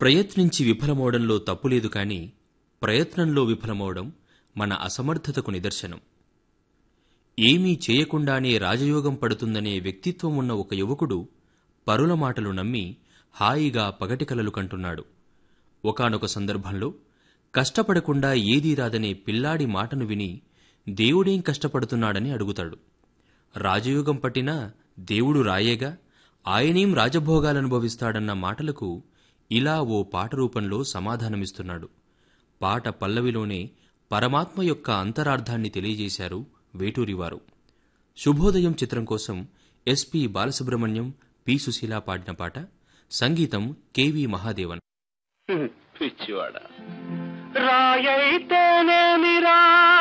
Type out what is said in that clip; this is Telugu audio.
ప్రయత్నించి విఫలమవడంలో తప్పులేదు కాని ప్రయత్నంలో విఫలమవడం మన అసమర్థతకు నిదర్శనం ఏమీ చేయకుండానే రాజయోగం పడుతుందనే వ్యక్తిత్వం ఉన్న ఒక యువకుడు పరుల మాటలు నమ్మి హాయిగా పగటి కలలు కంటున్నాడు ఒకానొక సందర్భంలో కష్టపడకుండా ఏదీ రాదనే పిల్లాడి మాటను విని దేవుడేం కష్టపడుతున్నాడని అడుగుతాడు రాజయోగం పట్టినా దేవుడు రాయేగా ఆయనేం రాజభోగాలనుభవిస్తాడన్న మాటలకు ఇలా ఓ పాట రూపంలో సమాధానమిస్తున్నాడు పాట పల్లవిలోనే పరమాత్మ యొక్క అంతరార్థాన్ని తెలియజేశారు వేటూరివారు శుభోదయం చిత్రం కోసం ఎస్పి బాలసుబ్రహ్మణ్యం పి సుశీల పాడిన పాట సంగీతం కెవి మహాదేవన్ పిచ్చివాడ రాయైతేనేమిరా